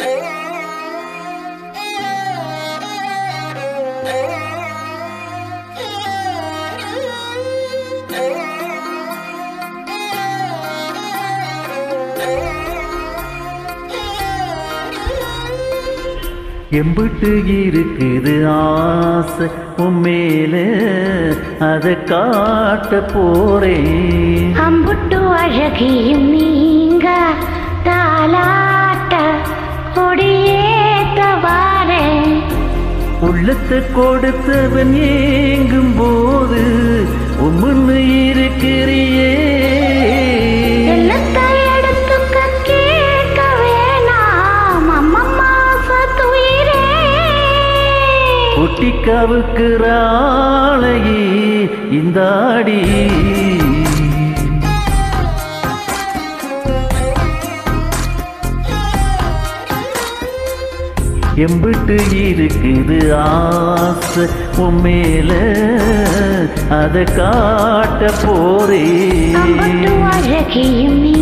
எம்பிட்டு இருக்குது ஆசை உம்மேல அதை காட்ட போறேன் அம்புட்டு அழகியும் நீங்க தாலாட்ட கொடியேத்த வாரேன் உள்ளத்தை கொடுத்தவன் ஏங்கும் போது உம்முன்னு இருக்கிறியே என்னத்தை எடுத்துக்க கேட்க வேணாம் அம்மம்மா சத்துயிரே ஒட்டிக்காவுக்கு ராளையே இந்த ஆடி எம்பிட்டு இருக்குது ஆசை உம்மேல அதை காட்ட அம்புட்டு போறேன் அழகியும் நீ